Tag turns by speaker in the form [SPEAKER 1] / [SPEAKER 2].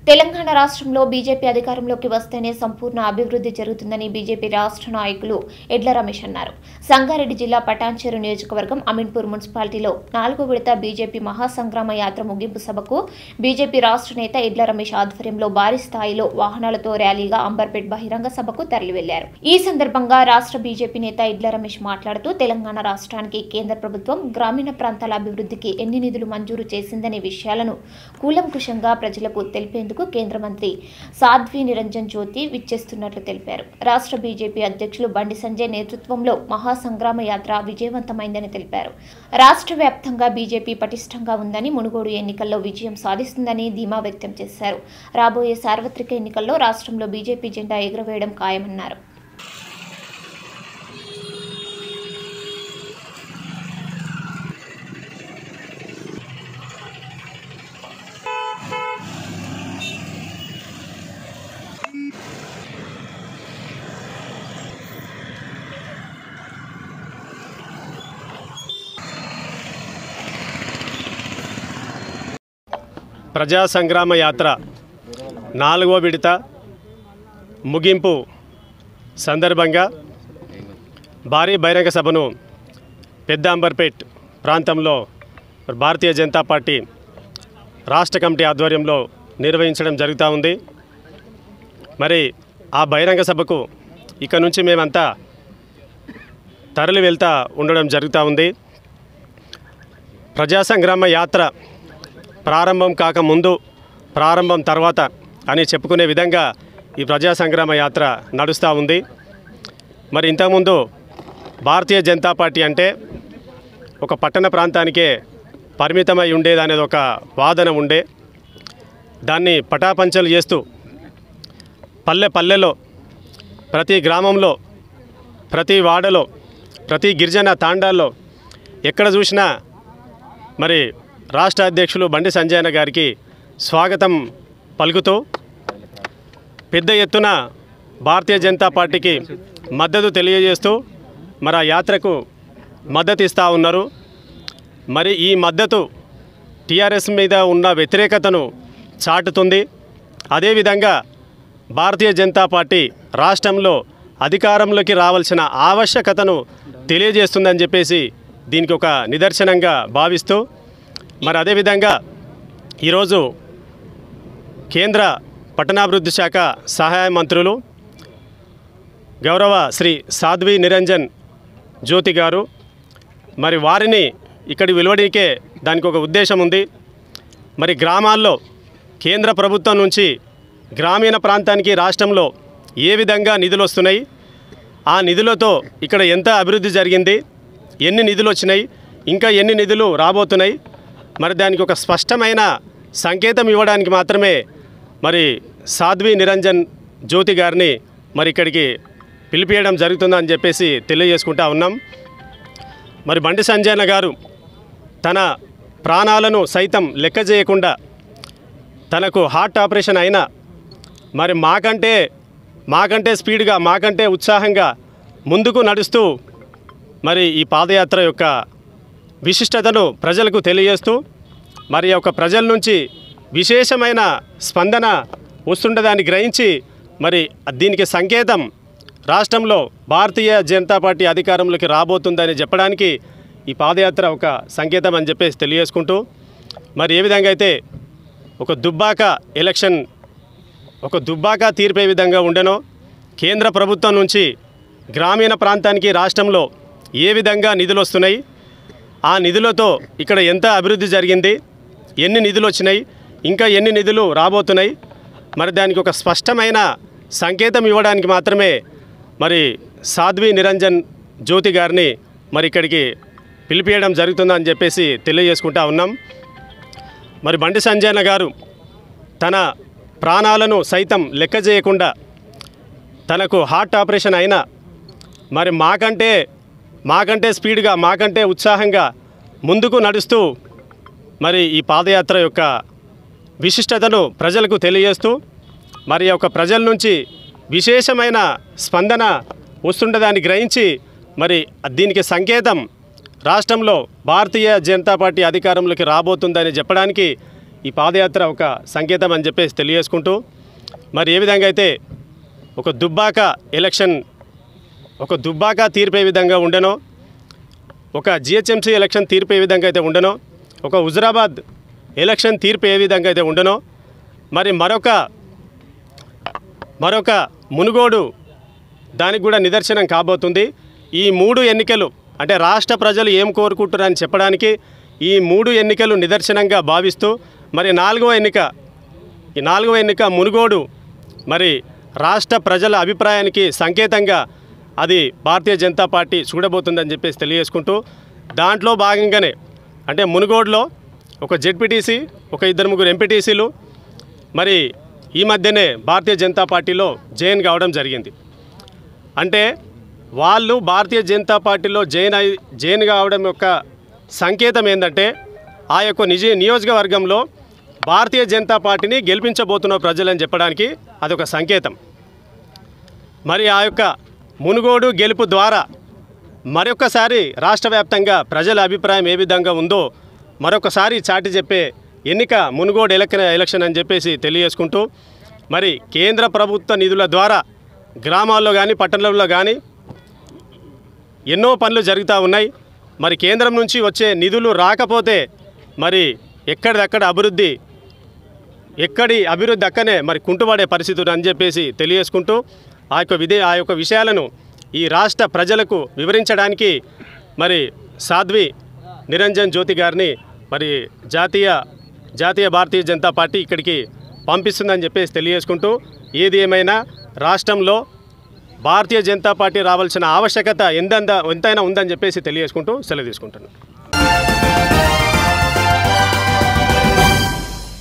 [SPEAKER 1] తెలంగాణ రాష్ట్రంలో బీజేపీ అధికారంలోకి వస్తేనే సంపూర్ణ అభివృద్ధి జరుగుతుందని బీజేపీ రాష్ట్ర నాయకులు ఎడ్ల రమేష్ అన్నారు సంగారెడ్డి జిల్లా పటాన్చెరు నియోజకవర్గం అమీన్పూర్ మున్సిపాలిటీలో నాలుగో విడత బీజేపీ మహాసంగ్రామ యాత్ర ముగింపు సభకు బీజేపీ రాష్ట్ర నేత ఎడ్ల రమేష్ ఆధ్వర్యంలో భారీ స్థాయిలో వాహనాలతో ర్యాలీగా అంబర్పేట్ బహిరంగ సభకు తరలి వెళ్లారు ఈ సందర్భంగా రాష్ట్ర బీజేపీ నేత ఎడ్ల రమేష్ మాట్లాడుతూ తెలంగాణ రాష్ట్రానికి కేంద్ర ప్రభుత్వం గ్రామీణ ప్రాంతాల అభివృద్ధికి ఎన్ని నిధులు మంజూరు చేసిందనే విషయాలను కూలంకుషంగా ప్రజలకు తెలిపేందుకు కేంద్ర మంత్రి సాధ్వి నిరంజన్ జ్యోతి విచ్చేస్తున్నట్లు తెలిపారు రాష్ట్ర బీజేపీ అధ్యక్షులు బండి సంజయ్ నేతృత్వంలో మహాసంగ్రామ యాత్ర విజయవంతమైందని తెలిపారు రాష్ట్ర వ్యాప్తంగా బీజేపీ పటిష్టంగా ఉందని మునుగోడు ఎన్నికల్లో విజయం సాధిస్తుందని ధీమా వ్యక్తం చేశారు రాబోయే సార్వత్రిక ఎన్నికల్లో రాష్ట్రంలో బీజేపీ జెండా ఎగురవేయడం ఖాయమన్నారు
[SPEAKER 2] ప్రజా సంగ్రామ యాత్ర నాలుగో విడత ముగింపు సందర్భంగా భారీ బహిరంగ సభను పెద్ద అంబర్పేట్ ప్రాంతంలో భారతీయ జనతా పార్టీ రాష్ట్ర కమిటీ ఆధ్వర్యంలో నిర్వహించడం జరుగుతూ ఉంది మరి ఆ బహిరంగ సభకు ఇక నుంచి మేమంతా తరలి వెళ్తా ఉండడం జరుగుతూ ఉంది ప్రజా సంగ్రామ యాత్ర ప్రారంభం కాకముందు ప్రారంభం తర్వాత అని చెప్పుకునే విధంగా ఈ ప్రజా సంగ్రామ యాత్ర నడుస్తూ ఉంది మరి ఇంతకుముందు భారతీయ జనతా పార్టీ అంటే ఒక పట్టణ ప్రాంతానికే పరిమితమై ఉండేది అనేది ఒక వాదన ఉండే దాన్ని పటాపంచలు చేస్తూ పల్లె పల్లెలో ప్రతి గ్రామంలో ప్రతి వాడలో ప్రతి గిరిజన తాండాల్లో ఎక్కడ చూసినా మరి రాష్ట్ర అధ్యక్షులు బండి సంజయన గారికి స్వాగతం పలుకుతూ పెద్ద ఎత్తున భారతీయ జనతా పార్టీకి మద్దతు తెలియజేస్తూ మరి ఆ యాత్రకు మద్దతు ఇస్తూ ఉన్నారు మరి ఈ మద్దతు టీఆర్ఎస్ మీద ఉన్న వ్యతిరేకతను చాటుతుంది అదేవిధంగా భారతీయ జనతా పార్టీ రాష్ట్రంలో అధికారంలోకి రావాల్సిన ఆవశ్యకతను తెలియజేస్తుందని చెప్పేసి దీనికి ఒక నిదర్శనంగా భావిస్తూ మరి అదేవిధంగా ఈరోజు కేంద్ర పట్టణాభివృద్ధి శాఖ సహాయ మంత్రులు గౌరవ శ్రీ సాధ్వి నిరంజన్ జ్యోతి గారు మరి వారిని ఇక్కడి వెలువడికే దానికి ఒక ఉద్దేశం ఉంది మరి గ్రామాల్లో కేంద్ర ప్రభుత్వం నుంచి గ్రామీణ ప్రాంతానికి రాష్ట్రంలో ఏ విధంగా నిధులు వస్తున్నాయి ఆ నిధులతో ఇక్కడ ఎంత అభివృద్ధి జరిగింది ఎన్ని నిధులు వచ్చినాయి ఇంకా ఎన్ని నిధులు రాబోతున్నాయి మరి దానికి ఒక స్పష్టమైన సంకేతం ఇవ్వడానికి మాత్రమే మరి సాధ్వి నిరంజన్ జ్యోతి గారిని మరి ఇక్కడికి పిలిపియడం జరుగుతుందని చెప్పేసి తెలియజేసుకుంటా ఉన్నాం మరి బండి సంజయన గారు తన ప్రాణాలను సైతం లెక్క చేయకుండా తనకు హార్ట్ ఆపరేషన్ అయినా మరి మాకంటే మాకంటే స్పీడ్గా మాకంటే ఉత్సాహంగా ముందుకు నడుస్తూ మరి ఈ పాదయాత్ర యొక్క విశిష్టతను ప్రజలకు తెలియజేస్తూ మరి యొక్క ప్రజల నుంచి విశేషమైన స్పందన వస్తుండదాన్ని గ్రహించి మరి దీనికి సంకేతం రాష్ట్రంలో భారతీయ జనతా పార్టీ అధికారంలోకి రాబోతుందని చెప్పడానికి ఈ పాదయాత్ర ఒక సంకేతం అని చెప్పేసి తెలియజేసుకుంటూ మరి ఏ విధంగా అయితే ఒక దుబ్బాక ఎలక్షన్ ఒక దుబ్బాక తీర్పే విధంగా ఉండెనో కేంద్ర ప్రభుత్వం నుంచి గ్రామీణ ప్రాంతానికి రాష్ట్రంలో ఏ విధంగా నిధులు వస్తున్నాయి ఆ నిధులతో ఇక్కడ ఎంత అభివృద్ధి జరిగింది ఎన్ని నిధులు వచ్చినాయి ఇంకా ఎన్ని నిధులు రాబోతున్నాయి మరి దానికి ఒక స్పష్టమైన సంకేతం ఇవ్వడానికి మాత్రమే మరి సాధ్వి నిరంజన్ జ్యోతి గారిని మరి ఇక్కడికి పిలిపియడం జరుగుతుందని చెప్పేసి తెలియజేసుకుంటా ఉన్నాం మరి బండి సంజయన గారు తన ప్రాణాలను సైతం లెక్క చేయకుండా తనకు హార్ట్ ఆపరేషన్ అయినా మరి మాకంటే మాకంటే స్పీడ్గా మాకంటే ఉత్సాహంగా ముందుకు నడుస్తూ మరి ఈ పాదయాత్ర యొక్క విశిష్టతను ప్రజలకు తెలియజేస్తూ మరి యొక్క ప్రజల నుంచి విశేషమైన స్పందన వస్తుండదాన్ని గ్రహించి మరి దీనికి సంకేతం రాష్ట్రంలో భారతీయ జనతా పార్టీ అధికారంలోకి రాబోతుందని చెప్పడానికి ఈ పాదయాత్ర ఒక సంకేతం అని చెప్పేసి తెలియజేసుకుంటూ మరి ఏ విధంగా అయితే ఒక దుబ్బాక ఎలక్షన్ ఒక దుబ్బాక తీర్పు ఏ విధంగా ఉండనో ఒక జిహెచ్ఎంసీ ఎలక్షన్ తీర్పు ఏ విధంగా అయితే ఉండనో ఒక హుజరాబాద్ ఎలక్షన్ తీర్పు ఏ విధంగా అయితే ఉండనో మరి మరొక మరొక మునుగోడు దానికి కూడా నిదర్శనం కాబోతుంది ఈ మూడు ఎన్నికలు అంటే రాష్ట్ర ప్రజలు ఏం కోరుకుంటున్నారని చెప్పడానికి ఈ మూడు ఎన్నికలు నిదర్శనంగా భావిస్తూ మరి నాలుగవ ఎన్నిక ఈ నాలుగవ ఎన్నిక మునుగోడు మరి రాష్ట్ర ప్రజల అభిప్రాయానికి సంకేతంగా అది భారతీయ జనతా పార్టీ చూడబోతుందని చెప్పేసి తెలియజేసుకుంటూ దాంట్లో భాగంగానే అంటే మునుగోడులో ఒక జెడ్పీటీసీ ఒక ఇద్దరు ముగ్గురు ఎంపీటీసీలు మరి ఈ మధ్యనే భారతీయ జనతా పార్టీలో జైన్ కావడం జరిగింది అంటే వాళ్ళు భారతీయ జనతా పార్టీలో జైన్ అయి జైన్ కావడం యొక్క సంకేతం ఏంటంటే ఆ యొక్క నిజ నియోజకవర్గంలో భారతీయ జనతా పార్టీని గెలిపించబోతున్న ప్రజలని చెప్పడానికి అదొక సంకేతం మరి ఆ యొక్క మునుగోడు గెలుపు ద్వారా మరొకసారి రాష్ట్ర వ్యాప్తంగా ప్రజల అభిప్రాయం ఏ విధంగా ఉందో మరొకసారి చాటి చెప్పే ఎన్నిక మునుగోడు ఎలక్షన్ ఎలక్షన్ అని చెప్పేసి తెలియజేసుకుంటూ మరి కేంద్ర ప్రభుత్వ నిధుల ద్వారా గ్రామాల్లో కానీ పట్టణంలో కానీ ఎన్నో పనులు జరుగుతూ ఉన్నాయి మరి కేంద్రం నుంచి వచ్చే నిధులు రాకపోతే మరి ఎక్కడిదక్కడ అభివృద్ధి ఎక్కడి అభివృద్ధి అక్కనే మరి కుంటుపడే పరిస్థితులు అని చెప్పేసి తెలియజేసుకుంటూ ఆ యొక్క విధే ఆ యొక్క విషయాలను ఈ రాష్ట్ర ప్రజలకు వివరించడానికి మరి సాధ్వి నిరంజన్ జ్యోతి గారిని మరి జాతీయ జాతీయ భారతీయ జనతా పార్టీ ఇక్కడికి పంపిస్తుందని చెప్పేసి తెలియజేసుకుంటూ ఏది ఏమైనా రాష్ట్రంలో భారతీయ జనతా పార్టీ రావాల్సిన ఆవశ్యకత ఎంతంత ఎంతైనా ఉందని చెప్పేసి తెలియజేసుకుంటూ సెలవు తీసుకుంటున్నాను